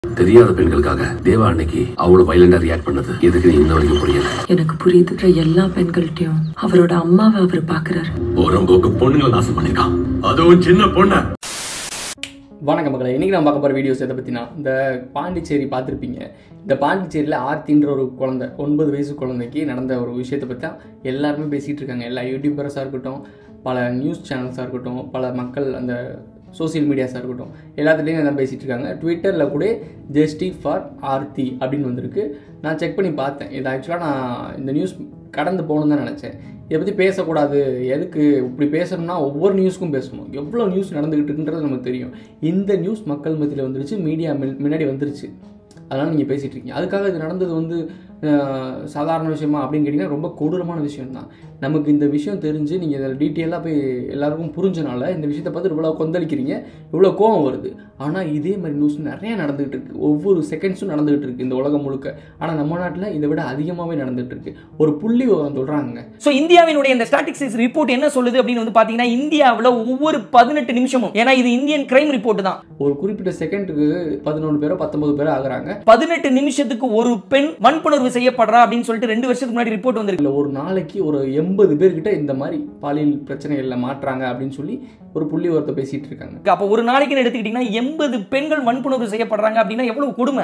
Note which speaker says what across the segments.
Speaker 1: தெரியாத பெண்களுக்காக தேவா அன்னைக்கு அவ்வளவு வைலண்டா ரியாக்ட் பண்ணது எதுக்கு இன்ன வரைக்கும் புரியல
Speaker 2: எனக்கு புரியுது எல்லா பெண்கள்கிட்டயும் அவரோட அம்மாவை அவர் பாக்குறாரு
Speaker 1: போறம்போக்கு பொண்ணுங்களை நாசம் பண்ணிருக்கான் அதுவும் சின்ன பொண்ண
Speaker 3: வணக்கம் மக்களை இன்றைக்கி நான் பார்க்க போகிற வீடியோஸ் எதை பற்றினா இந்த பாண்டிச்சேரி பார்த்துருப்பீங்க இந்த பாண்டிச்சேரியில் ஆர்த்தின்ற ஒரு குழந்தை ஒன்பது வயசு குழந்தைக்கு நடந்த ஒரு விஷயத்தை பற்றி தான் எல்லாருமே பேசிகிட்டு இருக்காங்க எல்லா யூடியூபர்ஸாக இருக்கட்டும் பல நியூஸ் சேனல்ஸாக இருக்கட்டும் பல மக்கள் அந்த சோஷியல் மீடியாஸாக இருக்கட்டும் எல்லாத்துலேயும் தான் பேசிகிட்டு இருக்காங்க ட்விட்டரில் கூட ஜஸ்டி ஃபார் ஆர்த்தி அப்படின்னு வந்திருக்கு நான் செக் பண்ணி பார்த்தேன் இது ஆக்சுவலாக நான் இந்த நியூஸ் கடந்து போகணுன்னு தான் நினச்சேன் இதை பற்றி பேசக்கூடாது எதுக்கு இப்படி பேசணும்னா ஒவ்வொரு நியூஸ்க்கும் பேசணும் எவ்வளோ நியூஸ் நடந்துக்கிட்டு இருக்குன்றது நமக்கு தெரியும் இந்த நியூஸ் மக்கள் மத்தியில் வந்துருச்சு மீடியா முன்னாடி வந்துருச்சு அதனால் நீங்கள் பேசிகிட்டு இருக்கீங்க அதுக்காக இது நடந்தது வந்து அஹ், சாதாரண விஷயமா அப்படின்னு கேட்டிங்கன்னா ரொம்ப கொடூரமான விஷயம் தான் நமக்கு இந்த விஷயம் தெரிஞ்சு நீங்கள் இதில் டீட்டெயிலாக போய் எல்லாருக்கும் புரிஞ்சனால இந்த விஷயத்தை பார்த்து இவ்வளோ கொந்தளிக்கிறீங்க இவ்வளோ கோவம் வருது ஆனால் இதே மாதிரி நியூஸ் நிறைய நடந்துகிட்டு இருக்கு ஒவ்வொரு செகண்ட்ஸும் நடந்துகிட்டு இருக்கு இந்த உலகம் முழுக்க ஆனால் நம்ம நாட்டில் இதை விட அதிகமாகவே நடந்துகிட்டு இருக்கு ஒரு புள்ளி சொல்கிறாங்க
Speaker 4: ஸோ இந்தியாவினுடைய இந்த ஸ்டாட்டிஸ்டிக்ஸ் ரிப்போர்ட் என்ன சொல்லுது அப்படின்னு வந்து பார்த்தீங்கன்னா இந்தியாவில் ஒவ்வொரு பதினெட்டு நிமிஷமும் ஏன்னா இது இந்தியன் கிரைம் ரிப்போர்ட் தான்
Speaker 3: ஒரு குறிப்பிட்ட செகண்டுக்கு பதினொன்று பேரோ பத்தொன்பது பேரோ ஆகுறாங்க
Speaker 4: பதினெட்டு நிமிஷத்துக்கு ஒரு பெண் வன்புணர்வு செய்யப்படுறா அப்படின்னு சொல்லிட்டு ரெண்டு வருஷத்துக்கு முன்னாடி ரிப்போர்ட் வந்திருக்கு
Speaker 3: இல்லை ஒரு நாளைக்கு ஒரு எண்பது பேர்கிட்ட இந்த மாதிரி பாலியல் பிரச்சனைகளில் மாட்டுறாங்க அப்படின்னு சொல்லி ஒரு புள்ளி ஒருத்த பேசிட்டு இருக்காங்க
Speaker 4: அப்போ ஒரு நாளைக்குன்னு எடுத்துக்கிட்டிங்கன்னா எண்பது பெண்கள் வன்புணர்வு செய்யப்படுறாங்க அப்படின்னா எவ்வளவு கொடுமை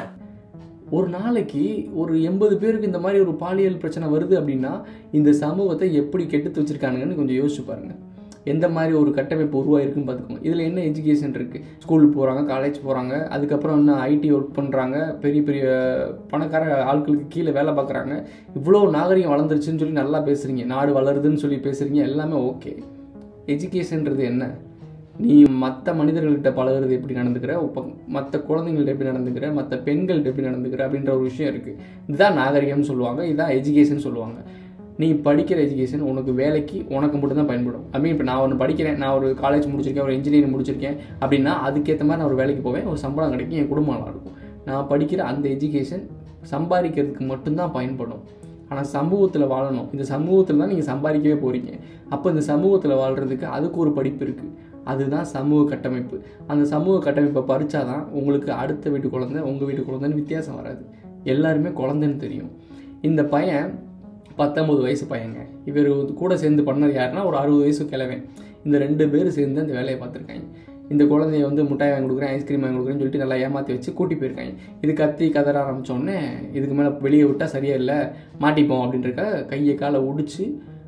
Speaker 3: ஒரு நாளைக்கு ஒரு எண்பது பேருக்கு இந்த மாதிரி ஒரு பாலியல் பிரச்சனை வருது அப்படின்னா இந்த சமூகத்தை எப்படி கெடுத்து வச்சிருக்கானுங்கன்னு கொஞ்சம் யோசிச்சு பாருங்க எந்த மாதிரி ஒரு கட்டமைப்பு உருவாயிருக்குன்னு பார்த்துக்கோங்க இதில் என்ன எஜுகேஷன் இருக்குது ஸ்கூல் போகிறாங்க காலேஜ் போகிறாங்க அதுக்கப்புறம் இன்னும் ஐடி ஒர்க் பண்ணுறாங்க பெரிய பெரிய பணக்கார ஆட்களுக்கு கீழே வேலை பார்க்குறாங்க இவ்வளோ நாகரிகம் வளர்ந்துருச்சுன்னு சொல்லி நல்லா பேசுகிறீங்க நாடு வளருதுன்னு சொல்லி பேசுகிறீங்க எல்லாமே ஓகே எஜுகேஷன்றது என்ன நீ மற்ற மனிதர்கள்கிட்ட பழகுறது எப்படி நடந்துக்கிற மற்ற குழந்தைங்கள்ட்ட எப்படி நடந்துக்கிற மற்ற பெண்கள்கிட்ட எப்படி நடந்துக்கிற அப்படின்ற ஒரு விஷயம் இருக்குது இதுதான் நாகரிகம்னு சொல்லுவாங்க இதுதான் எஜுகேஷன் சொல்லுவாங்க நீ படிக்கிற எஜுகேஷன் உனக்கு வேலைக்கு உனக்கு மட்டும் தான் பயன்படும் ஐ மீன் இப்போ நான் ஒன்று படிக்கிறேன் நான் ஒரு காலேஜ் முடிச்சிருக்கேன் ஒரு இன்ஜினியரிங் முடிச்சிருக்கேன் அப்படின்னா அதுக்கேற்ற மாதிரி நான் ஒரு வேலைக்கு போவேன் ஒரு சம்பளம் கிடைக்கும் என் குடும்பம் நல்லா இருக்கும் நான் படிக்கிற அந்த எஜுகேஷன் சம்பாதிக்கிறதுக்கு மட்டும்தான் பயன்படும் ஆனால் சமூகத்தில் வாழணும் இந்த சமூகத்தில் தான் நீங்கள் சம்பாதிக்கவே போகிறீங்க அப்போ இந்த சமூகத்தில் வாழ்கிறதுக்கு அதுக்கு ஒரு படிப்பு இருக்குது அதுதான் சமூக கட்டமைப்பு அந்த சமூக கட்டமைப்பை பறிச்சாதான் உங்களுக்கு அடுத்த வீட்டு குழந்தை உங்கள் வீட்டு குழந்தைன்னு வித்தியாசம் வராது எல்லாருமே குழந்தைன்னு தெரியும் இந்த பையன் பத்தொம்பது வயசு பையங்க இவர் கூட சேர்ந்து பண்ணது யாருன்னா ஒரு அறுபது வயசு கிழவன் இந்த ரெண்டு பேரும் சேர்ந்து அந்த வேலையை பார்த்துருக்காங்க இந்த குழந்தைய வந்து மிட்டாய் வாங்கி கொடுக்குறேன் ஐஸ்கிரீம் வாங்கி கொடுக்குறேன்னு சொல்லிட்டு நல்லா ஏமாற்றி வச்சு கூட்டி போயிருக்காங்க இது கத்தி கதற ஆரம்பித்தோடனே இதுக்கு மேலே வெளியே விட்டால் சரியா இல்லை மாட்டிப்போம் அப்படின்றக்க கையை காலை ஒடிச்சு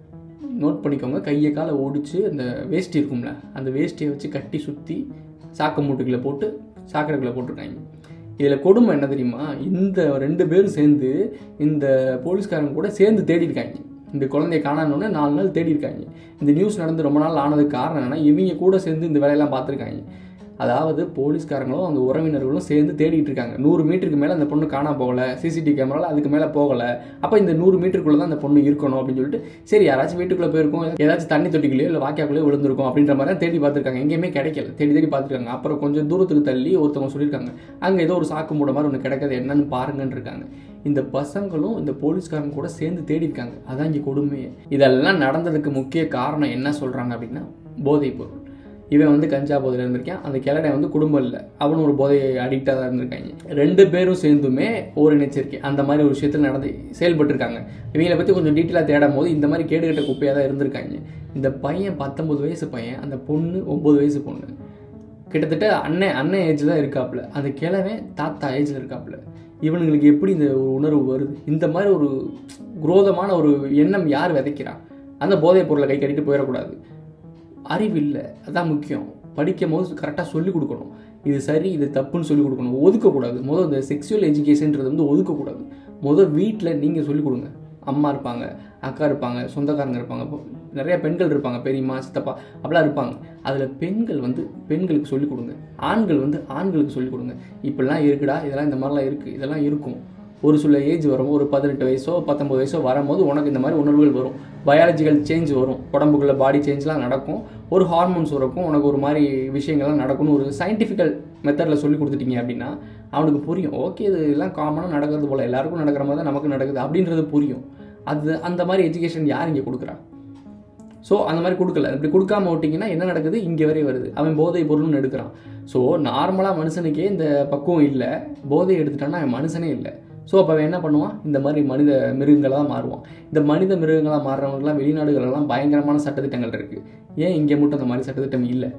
Speaker 3: நோட் பண்ணிக்கோங்க கையை காலை ஒடிச்சு அந்த வேஷ்டி இருக்கும்ல அந்த வேஷ்டியை வச்சு கட்டி சுற்றி சாக்கு மூட்டுகளை போட்டு சாக்கடைக்குள்ளே போட்டிருக்காங்க இதில் கொடுமை என்ன தெரியுமா இந்த ரெண்டு பேரும் சேர்ந்து இந்த போலீஸ்காரங்க கூட சேர்ந்து தேடி இருக்காங்க இந்த குழந்தைய காணானோடனே நாலு நாள் தேடி இருக்காங்க இந்த நியூஸ் நடந்து ரொம்ப நாள் ஆனதுக்கு காரணம் என்னன்னா இவங்க கூட சேர்ந்து இந்த வேலையெல்லாம் பார்த்துருக்காங்க அதாவது போலீஸ்காரங்களும் அந்த உறவினர்களும் சேர்ந்து தேடிட்டு இருக்காங்க நூறு மீட்டருக்கு மேலே அந்த பொண்ணு காணாம போகல சிசிடிவி கேமராவில் அதுக்கு மேலே போகலை அப்போ இந்த நூறு மீட்டருக்குள்ளே தான் அந்த பொண்ணு இருக்கணும் அப்படின்னு சொல்லிட்டு சரி யாராச்சும் வீட்டுக்குள்ளே போயிருக்கும் ஏதாச்சும் தண்ணி தொட்டிக்குள்ளேயோ இல்லை வாக்கியாக்குள்ளேயோ விழுந்திருக்கும் அப்படின்ற மாதிரி தான் தேடி பார்த்துருக்காங்க எங்கேயுமே கிடைக்கல தேடி தேடி பார்த்துருக்காங்க அப்புறம் கொஞ்சம் தூரத்துக்கு தள்ளி ஒருத்தவங்க சொல்லியிருக்காங்க அங்கே ஏதோ ஒரு சாக்கு மூட மாதிரி ஒன்று கிடைக்காது என்னன்னு பாருங்கன்னு இருக்காங்க இந்த பசங்களும் இந்த போலீஸ்காரங்க கூட சேர்ந்து தேடி இருக்காங்க அதான் இங்கே கொடுமையே இதெல்லாம் நடந்ததுக்கு முக்கிய காரணம் என்ன சொல்கிறாங்க அப்படின்னா போதைப் பொருள் இவன் வந்து கஞ்சா போதையில் இருந்திருக்கான் அந்த கிழடை வந்து குடும்பம் இல்லை அவனும் ஒரு போதை அடிக்டாக தான் இருந்திருக்காங்க ரெண்டு பேரும் சேர்ந்துமே ஓரிணைச்சிருக்கேன் அந்த மாதிரி ஒரு விஷயத்தில் நடந்து செயல்பட்டிருக்காங்க இவங்களை பற்றி கொஞ்சம் டீட்டெயிலாக தேடும் போது இந்த மாதிரி கேடுகட்ட குப்பையாக தான் இருந்திருக்காங்க இந்த பையன் பத்தொம்பது வயசு பையன் அந்த பொண்ணு ஒம்பது வயசு பொண்ணு கிட்டத்தட்ட அண்ணன் அண்ணன் ஏஜ் தான் இருக்காப்புல அந்த கிழவன் தாத்தா ஏஜில் இருக்காப்புல இவனுங்களுக்கு எப்படி இந்த ஒரு உணர்வு வருது இந்த மாதிரி ஒரு குரோதமான ஒரு எண்ணம் யார் விதைக்கிறான் அந்த போதைப் பொருளை கை கட்டிட்டு போயிடக்கூடாது அறிவு இல்லை அதான் முக்கியம் படிக்கும் போது கரெக்டாக சொல்லிக் கொடுக்கணும் இது சரி இது தப்புன்னு சொல்லிக் கொடுக்கணும் ஒதுக்கக்கூடாது முதல் இந்த செக்ஷுவல் எஜுகேஷன்ன்றது வந்து ஒதுக்கக்கூடாது முதல் வீட்டில் நீங்கள் சொல்லிக் கொடுங்க அம்மா இருப்பாங்க அக்கா இருப்பாங்க சொந்தக்காரங்க இருப்பாங்க இப்போ நிறைய பெண்கள் இருப்பாங்க பெரியம்மா சித்தப்பா அப்படிலாம் இருப்பாங்க அதில் பெண்கள் வந்து பெண்களுக்கு சொல்லிக் கொடுங்க ஆண்கள் வந்து ஆண்களுக்கு சொல்லிக் கொடுங்க இப்படிலாம் இருக்குடா இதெல்லாம் இந்த மாதிரிலாம் இருக்குது இதெல்லாம் இருக்கும் ஒரு சில ஏஜ் வரும்போது ஒரு பதினெட்டு வயசோ பத்தொம்பது வயசோ வரும்போது உனக்கு இந்த மாதிரி உணர்வுகள் வரும் பயாலஜிக்கல் சேஞ்ச் வரும் உடம்புக்குள்ள பாடி சேஞ்ச்லாம் நடக்கும் ஒரு ஹார்மோன்ஸ் இருக்கும் உனக்கு ஒரு மாதிரி விஷயங்கள்லாம் நடக்கும்னு ஒரு சயின்டிஃபிக்கல் மெத்தடில் சொல்லி கொடுத்துட்டீங்க அப்படின்னா அவனுக்கு புரியும் ஓகே இது எல்லாம் காமனாக நடக்கிறது போல் எல்லாருக்கும் நடக்கிற மாதிரி தான் நமக்கு நடக்குது அப்படின்றது புரியும் அது அந்த மாதிரி எஜுகேஷன் யார் இங்கே கொடுக்குறா ஸோ அந்த மாதிரி கொடுக்கல இப்படி கொடுக்காம விட்டிங்கன்னா என்ன நடக்குது இங்கே வரை வருது அவன் போதை பொருள்னு எடுக்கிறான் ஸோ நார்மலாக மனுஷனுக்கே இந்த பக்குவம் இல்லை போதை எடுத்துட்டான்னா அவன் மனுஷனே இல்லை ஸோ அப்போ அவன் என்ன பண்ணுவான் இந்த மாதிரி மனித மிருகங்களாக மாறுவான் இந்த மனித மிருகங்களாக மாறுறவங்கலாம் வெளிநாடுகளெல்லாம் பயங்கரமான சட்டத்திட்டங்கள் இருக்குது ஏன் இங்கே மட்டும் அந்த மாதிரி சட்டத்திட்டம் இல்லை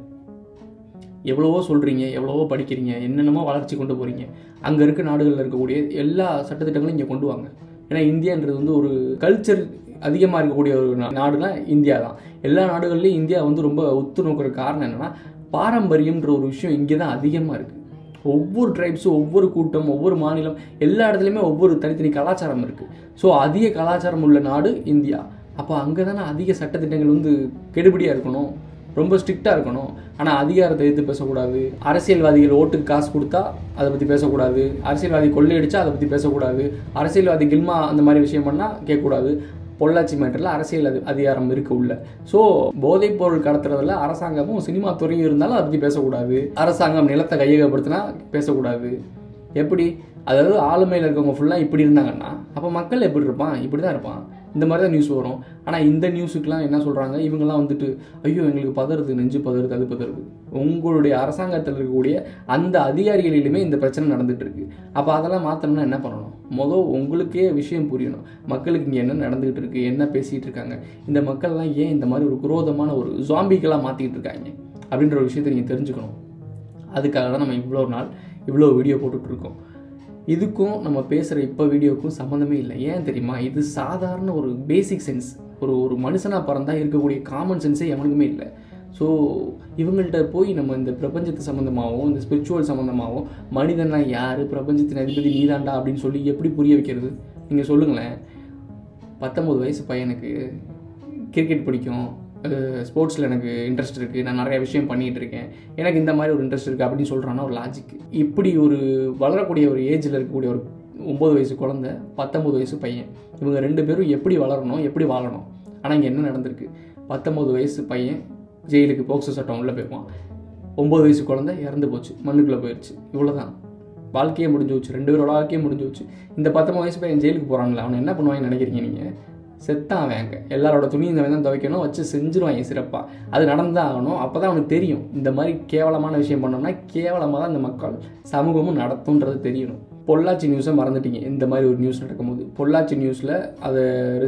Speaker 3: எவ்வளவோ சொல்கிறீங்க எவ்வளவோ படிக்கிறீங்க என்னென்னமோ வளர்ச்சி கொண்டு போகிறீங்க அங்கே இருக்க நாடுகளில் இருக்கக்கூடிய எல்லா சட்டத்திட்டங்களும் இங்கே கொண்டு வாங்க ஏன்னா இந்தியான்றது வந்து ஒரு கல்ச்சர் அதிகமாக இருக்கக்கூடிய ஒரு நா- நாடுனா இந்தியா தான் எல்லா நாடுகள்லையும் இந்தியா வந்து ரொம்ப உத்து நோக்கிற காரணம் என்னென்னா பாரம்பரியம்ன்ற ஒரு விஷயம் இங்கே தான் அதிகமாக இருக்குது ஒவ்வொரு ட்ரைப்ஸும் ஒவ்வொரு கூட்டம் ஒவ்வொரு மாநிலம் எல்லா இடத்துலையுமே ஒவ்வொரு தனித்தனி கலாச்சாரம் இருக்குது ஸோ அதிக கலாச்சாரம் உள்ள நாடு இந்தியா அப்போ அங்கே தானே அதிக சட்டத்திட்டங்கள் வந்து கெடுபிடியாக இருக்கணும் ரொம்ப ஸ்ட்ரிக்டாக இருக்கணும் ஆனால் அதிகாரத்தை எதிர்த்து பேசக்கூடாது அரசியல்வாதிகள் ஓட்டுக்கு காசு கொடுத்தா அதை பற்றி பேசக்கூடாது அரசியல்வாதி கொள்ளையடிச்சா அதை பற்றி பேசக்கூடாது அரசியல்வாதி கில்மா அந்த மாதிரி விஷயம் பண்ணால் கேட்கக்கூடாது பொள்ளாச்சி மேட்டரில் அரசியல் அதி அதிகாரம் இருக்கு உள்ள ஸோ போதைப் பொருள் கடத்துறதுல அரசாங்கமும் சினிமா துறையும் இருந்தாலும் அதை பற்றி பேசக்கூடாது அரசாங்கம் நிலத்தை கையகப்படுத்தினா பேசக்கூடாது எப்படி அதாவது ஆளுமையில் இருக்கவங்க ஃபுல்லாக இப்படி இருந்தாங்கன்னா அப்போ மக்கள் எப்படி இருப்பான் இப்படி தான் இருப்பான் இந்த மாதிரி தான் நியூஸ் வரும் ஆனால் இந்த நியூஸுக்கெலாம் என்ன சொல்கிறாங்க இவங்கெல்லாம் வந்துட்டு ஐயோ எங்களுக்கு பதறுது நெஞ்சு பதறுது அது பதறுது உங்களுடைய அரசாங்கத்தில் இருக்கக்கூடிய அந்த அதிகாரிகளிலுமே இந்த பிரச்சனை நடந்துட்டு இருக்கு அப்போ அதெல்லாம் மாற்றணும்னா என்ன பண்ணணும் மொதல் உங்களுக்கே விஷயம் புரியணும் மக்களுக்கு இங்கே என்ன நடந்துகிட்டு இருக்கு என்ன பேசிகிட்டு இருக்காங்க இந்த மக்கள்லாம் ஏன் இந்த மாதிரி ஒரு குரோதமான ஒரு ஜாம்பிக்கெல்லாம் மாற்றிக்கிட்டு இருக்காங்க அப்படின்ற ஒரு விஷயத்தை நீங்கள் தெரிஞ்சுக்கணும் அதுக்காக தான் நம்ம இவ்வளோ நாள் இவ்வளோ வீடியோ போட்டுட்டு இருக்கோம் இதுக்கும் நம்ம பேசுகிற இப்போ வீடியோக்கும் சம்மந்தமே இல்லை ஏன் தெரியுமா இது சாதாரண ஒரு பேசிக் சென்ஸ் ஒரு ஒரு மனுஷனாக பிறந்தா இருக்கக்கூடிய காமன் சென்ஸே எவனுக்குமே இல்லை ஸோ இவங்கள்ட்ட போய் நம்ம இந்த பிரபஞ்சத்து சம்மந்தமாகவும் இந்த ஸ்பிரிச்சுவல் சம்மந்தமாகவும் மனிதன்லாம் யார் பிரபஞ்சத்தின் அதிபதி நீதாண்டா அப்படின்னு சொல்லி எப்படி புரிய வைக்கிறது நீங்கள் சொல்லுங்களேன் பத்தொம்பது வயசு பையனுக்கு கிரிக்கெட் பிடிக்கும் ஸ்போர்ட்ஸில் எனக்கு இன்ட்ரெஸ்ட் இருக்குது நான் நிறைய விஷயம் பண்ணிகிட்டு இருக்கேன் எனக்கு இந்த மாதிரி ஒரு இன்ட்ரெஸ்ட் இருக்குது அப்படின்னு சொல்கிறான்னா ஒரு லாஜிக் இப்படி ஒரு வளரக்கூடிய ஒரு ஏஜில் இருக்கக்கூடிய ஒரு ஒம்பது வயசு குழந்தை பத்தொம்பது வயசு பையன் இவங்க ரெண்டு பேரும் எப்படி வளரணும் எப்படி வாழணும் ஆனால் இங்கே என்ன நடந்திருக்கு பத்தொம்பது வயசு பையன் ஜெயிலுக்கு போக்சோ சட்டம் உள்ளே போயிருவான் ஒம்பது வயசு குழந்தை இறந்து போச்சு மண்ணுக்குள்ளே போயிடுச்சு இவ்வளோதான் வாழ்க்கையே முடிஞ்சு போச்சு ரெண்டு பேரோட வாழ்க்கையே முடிஞ்சு போச்சு இந்த பத்தொம்பது வயசு பையன் ஜெயிலுக்கு போகிறான்ல அவனை என்ன பண்ணுவாங்கன்னு நினைக்கிறீங்க நீங்கள் செத்தான் அவன் அங்கே எல்லாரோட துணியும் இந்த தான் துவைக்கணும் வச்சு செஞ்சுருவாங்க சிறப்பாக அது நடந்தான் ஆகணும் அப்போ தான் அவனுக்கு தெரியும் இந்த மாதிரி கேவலமான விஷயம் பண்ணோம்னா கேவலமாக தான் இந்த மக்கள் சமூகமும் நடத்தும்ன்றது தெரியணும் பொள்ளாச்சி நியூஸை மறந்துட்டீங்க இந்த மாதிரி ஒரு நியூஸ் நடக்கும்போது பொள்ளாச்சி நியூஸில் அதை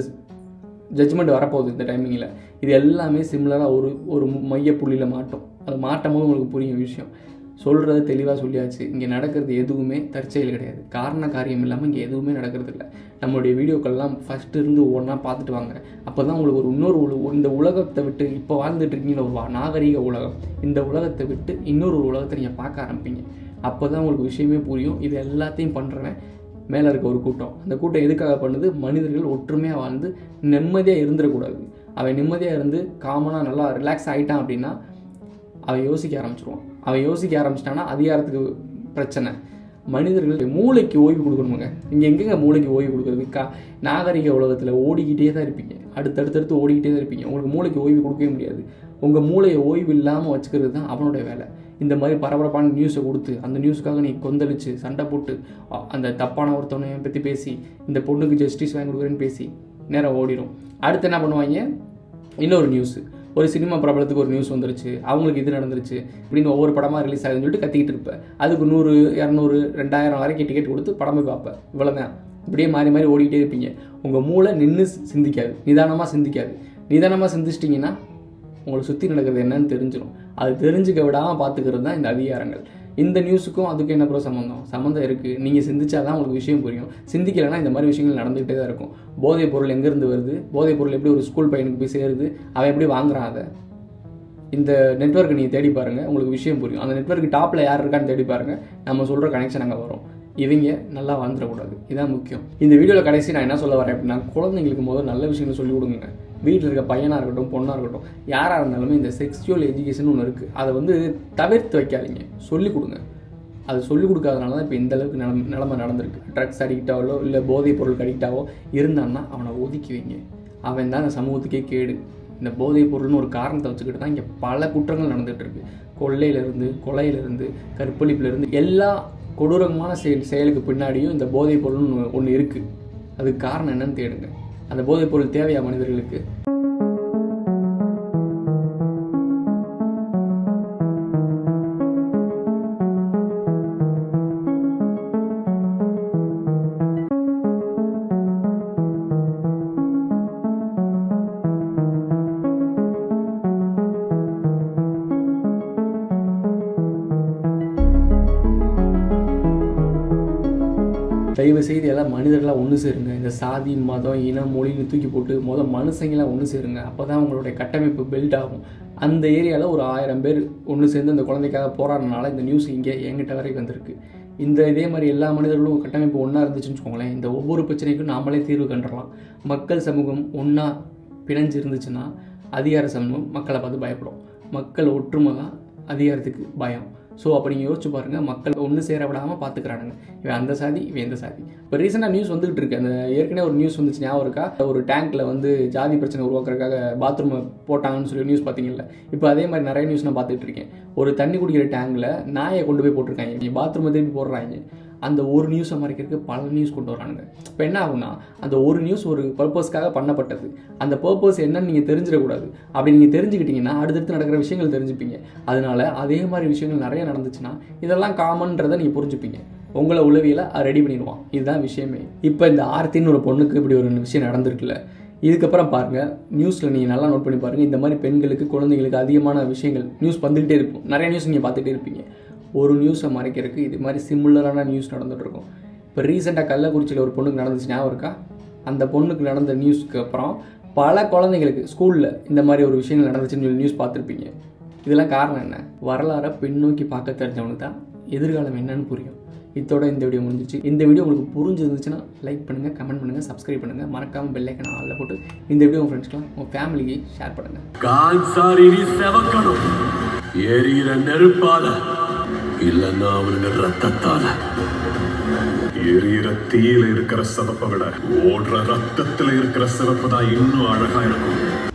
Speaker 3: ஜட்ஜ்மெண்ட் வரப்போகுது இந்த டைமிங்கில் இது எல்லாமே சிமிலராக ஒரு ஒரு மைய புள்ளியில் மாட்டும் அது மாட்டும் போது உங்களுக்கு புரியும் விஷயம் சொல்கிறது தெளிவாக சொல்லியாச்சு இங்கே நடக்கிறது எதுவுமே தற்செயல் கிடையாது காரண காரியம் இல்லாமல் இங்கே எதுவுமே நடக்கிறது இல்லை நம்மளுடைய வீடியோக்கள்லாம் ஃபஸ்ட்டு இருந்து ஒன்றா பார்த்துட்டு வாங்க அப்போ தான் உங்களுக்கு ஒரு இன்னொரு உல- இந்த உலகத்தை விட்டு இப்போ வாழ்ந்துட்டு இருக்கீங்களா ஒரு வா- நாகரீக உலகம் இந்த உலகத்தை விட்டு இன்னொரு ஒரு உலகத்தை நீங்கள் பார்க்க ஆரம்பிப்பீங்க அப்போ தான் உங்களுக்கு விஷயமே புரியும் இது எல்லாத்தையும் பண்ணுறவன் மேலே இருக்க ஒரு கூட்டம் அந்த கூட்டம் எதுக்காக பண்ணுது மனிதர்கள் ஒற்றுமையாக வாழ்ந்து நிம்மதியாக இருந்துடக்கூடாது அவன் நிம்மதியாக இருந்து காமனாக நல்லா ரிலாக்ஸ் ஆகிட்டான் அப்படின்னா அவன் யோசிக்க ஆரம்பிச்சிருவான் அவன் யோசிக்க ஆரம்பிச்சிட்டான்னா அதிகாரத்துக்கு பிரச்சனை மனிதர்கள் மூளைக்கு ஓய்வு கொடுக்கணுமுங்க இங்கே எங்கெங்க மூளைக்கு ஓய்வு கொடுக்குறது கா நாகரிக உலகத்தில் ஓடிக்கிட்டே தான் இருப்பீங்க அடுத்தடுத்தடுத்து ஓடிக்கிட்டே தான் இருப்பீங்க உங்களுக்கு மூளைக்கு ஓய்வு கொடுக்கவே முடியாது உங்கள் மூளையை ஓய்வு இல்லாமல் வச்சுக்கிறது தான் அவனுடைய வேலை இந்த மாதிரி பரபரப்பான நியூஸை கொடுத்து அந்த நியூஸுக்காக நீ கொந்தளிச்சு சண்டை போட்டு அ- அந்த தப்பான ஒருத்தவனை பற்றி பேசி இந்த பொண்ணுக்கு ஜஸ்டிஸ் வாங்கி கொடுக்குறேன்னு பேசி நேரம் ஓடிடும் அடுத்து என்ன பண்ணுவாங்க இன்னொரு நியூஸ் ஒரு சினிமா பிரபலத்துக்கு ஒரு நியூஸ் வந்துருச்சு அவங்களுக்கு இது நடந்துருச்சு இப்படின்னு ஒவ்வொரு படமாக ரிலீஸ் ஆகுதுன்னு சொல்லிட்டு கத்திக்கிட்டு இருப்பேன் அதுக்கு நூறு இரநூறு ரெண்டாயிரம் வரைக்கும் டிக்கெட் கொடுத்து படம் போய் பார்ப்பேன் இவ்வளோதான் இப்படியே மாறி மாறி ஓடிக்கிட்டே இருப்பீங்க உங்கள் மூளை நின்று சிந்திக்காது நிதானமாக சிந்திக்காது நிதானமாக சிந்திச்சிட்டிங்கன்னா உங்களை சுற்றி நடக்கிறது என்னன்னு தெரிஞ்சிடும் அது தெரிஞ்சுக்க விடாமல் பார்த்துக்கிறது தான் இந்த அதிகாரங்கள் இந்த நியூஸுக்கும் அதுக்கும் என்ன ப்ரோ சம்மந்தம் சம்மந்தம் இருக்குது நீங்கள் சிந்திச்சாதான் உங்களுக்கு விஷயம் புரியும் சிந்திக்கலைன்னா இந்த மாதிரி விஷயங்கள் நடந்துகிட்டே தான் இருக்கும் போதைப் பொருள் எங்கேருந்து வருது போதைப் பொருள் எப்படி ஒரு ஸ்கூல் பையனுக்கு போய் சேருது அவன் எப்படி வாங்குறான் அதை இந்த நெட்வொர்க்கை நீங்கள் தேடி பாருங்கள் உங்களுக்கு விஷயம் புரியும் அந்த நெட்வொர்க் டாப்பில் யார் இருக்கான்னு தேடி பாருங்கள் நம்ம சொல்கிற கனெக்ஷன் அங்கே வரும் இவங்க நல்லா வாழ்ந்துடக்கூடாது இதான் முக்கியம் இந்த வீடியோவில் கடைசி நான் என்ன சொல்ல வரேன் அப்படின்னா குழந்தைங்களுக்கு முதல்ல நல்ல விஷயங்கள் சொல்லிக் கொடுங்க வீட்டில் இருக்க பையனாக இருக்கட்டும் பொண்ணாக இருக்கட்டும் யாராக இருந்தாலுமே இந்த செக்ஸுவல் எஜுகேஷன் ஒன்று இருக்குது அதை வந்து தவிர்த்து வைக்காதீங்க சொல்லிக் கொடுங்க அது சொல்லிக் கொடுக்காதனால தான் இப்போ இந்த அளவுக்கு நிலம் நிலமை நடந்திருக்கு ட்ரக்ஸ் அடிக்டாவோ இல்லை போதைப் பொருளுக்கு அடிக்டாவோ இருந்தான்னா அவனை ஒதுக்கி வைங்க அவன் தான் இந்த சமூகத்துக்கே கேடு இந்த போதைப் பொருள்னு ஒரு காரணத்தை வச்சுக்கிட்டு தான் இங்கே பல குற்றங்கள் நடந்துகிட்டு இருக்கு கொள்ளையிலேருந்து கொலையிலேருந்து கற்பழிப்புலேருந்து எல்லா கொடூரமான செயல் செயலுக்கு பின்னாடியும் இந்த போதைப் பொருள்னு ஒன்று இருக்குது அதுக்கு காரணம் என்னன்னு தேடுங்க அந்த போதைப் பொருள் தேவையா மனிதர்களுக்கு தயவு செய்து எல்லாம் மனிதர்களாக ஒன்று சேருங்க இந்த சாதி மதம் இனம் மொழின்னு தூக்கி போட்டு மொதல் மனுஷங்களாம் ஒன்று சேருங்க அப்போ தான் உங்களுடைய கட்டமைப்பு பில்ட் ஆகும் அந்த ஏரியாவில் ஒரு ஆயிரம் பேர் ஒன்று சேர்ந்து அந்த குழந்தைக்காக போராடினால இந்த நியூஸ் இங்கே என்கிட்ட வரைக்கும் வந்திருக்கு இந்த இதே மாதிரி எல்லா மனிதர்களும் கட்டமைப்பு ஒன்றா இருந்துச்சுன்னு வச்சுக்கோங்களேன் இந்த ஒவ்வொரு பிரச்சனைக்கும் நாமளே தீர்வு கண்டுடலாம் மக்கள் சமூகம் ஒன்றா பிணைஞ்சு இருந்துச்சுன்னா அதிகார சமூகம் மக்களை பார்த்து பயப்படும் மக்கள் ஒற்றுமை தான் அதிகாரத்துக்கு பயம் ஸோ அப்போ நீங்கள் யோசிச்சு பாருங்கள் மக்கள் ஒன்று சேர விடாமல் பார்த்துக்கிறானுங்க இவன் அந்த சாதி இவன் இந்த சாதி இப்போ ரீசெண்டாக நியூஸ் வந்துகிட்டு இருக்கு அந்த ஏற்கனவே ஒரு நியூஸ் வந்துச்சு ஞாபகம் இருக்கா ஒரு டேங்க்கில் வந்து ஜாதி பிரச்சனை உருவாக்குறதுக்காக பாத்ரூமை போட்டாங்கன்னு சொல்லி நியூஸ் பார்த்தீங்கல்ல இப்போ அதே மாதிரி நிறைய நியூஸ் நான் பார்த்துட்டு இருக்கேன் ஒரு தண்ணி குடிக்கிற டேங்கில் நாயை கொண்டு போய் போட்டிருக்காங்க பாத்ரூமை திருப்பி போடுறாங்க அந்த ஒரு நியூஸை மறைக்கிறதுக்கு பல நியூஸ் கொண்டு வரானுங்க இப்போ என்ன ஆகும்னா அந்த ஒரு நியூஸ் ஒரு பர்பஸ்க்காக பண்ணப்பட்டது அந்த பர்பஸ் என்னன்னு நீங்கள் தெரிஞ்சிடக்கூடாது அப்படி நீங்கள் தெரிஞ்சுக்கிட்டீங்கன்னா அடுத்தடுத்து நடக்கிற விஷயங்கள் தெரிஞ்சுப்பீங்க அதனால அதே மாதிரி விஷயங்கள் நிறைய நடந்துச்சுன்னா இதெல்லாம் காமன்றதை நீங்கள் புரிஞ்சுப்பீங்க உங்களை உளவியலை ரெடி பண்ணிடுவான் இதுதான் விஷயமே இப்போ இந்த ஆர்த்தின்னு ஒரு பொண்ணுக்கு இப்படி ஒரு விஷயம் நடந்திருக்குல்ல இதுக்கப்புறம் பாருங்கள் நியூஸில் நீங்கள் நல்லா நோட் பண்ணி பாருங்கள் இந்த மாதிரி பெண்களுக்கு குழந்தைங்களுக்கு அதிகமான விஷயங்கள் நியூஸ் வந்துகிட்டே இருக்கும் நிறைய நியூஸ் நீங்கள் பார்த்துட்டே இருப்பீங்க ஒரு நியூஸை மறைக்கிறதுக்கு இது மாதிரி சிமிலரான நியூஸ் நடந்துட்டு இருக்கும் இப்போ ரீசெண்டாக கள்ளக்குறிச்சியில் ஒரு பொண்ணுக்கு நடந்துச்சு ஞாபகம் இருக்கா அந்த பொண்ணுக்கு நடந்த நியூஸ்க்கு அப்புறம் பல குழந்தைங்களுக்கு ஸ்கூலில் இந்த மாதிரி ஒரு விஷயங்கள் நடந்துச்சுன்னு சொல்லி நியூஸ் பார்த்துருப்பீங்க இதெல்லாம் காரணம் என்ன வரலாறை பின்னோக்கி பார்க்க தெரிஞ்சவனுக்கு தான் எதிர்காலம் என்னன்னு புரியும் இதோட இந்த வீடியோ முடிஞ்சிச்சு இந்த வீடியோ உங்களுக்கு புரிஞ்சிருந்துச்சுன்னா லைக் பண்ணுங்கள் கமெண்ட் பண்ணுங்கள் சப்ஸ்கிரைப் பண்ணுங்கள் மறக்காமல் பெல்லைக்கன் ஆளில் போட்டு இந்த வீடியோ உங்கள் ஃப்ரெண்ட்ஸ்க்கெலாம் உங்கள் ஃபேமிலிக்கு ஷேர் பண்ணுங்கள்
Speaker 1: கான்சாரி நீ செவக்கணும் எரியிற நெருப்பால இல்லைன்னா அவனுங்க ரத்தத்தால
Speaker 5: எரியிற தீயில இருக்கிற சிவப்பை விட ஓடுற ரத்தத்துல இருக்கிற சிவப்பு தான் இன்னும் அழகா இருக்கும்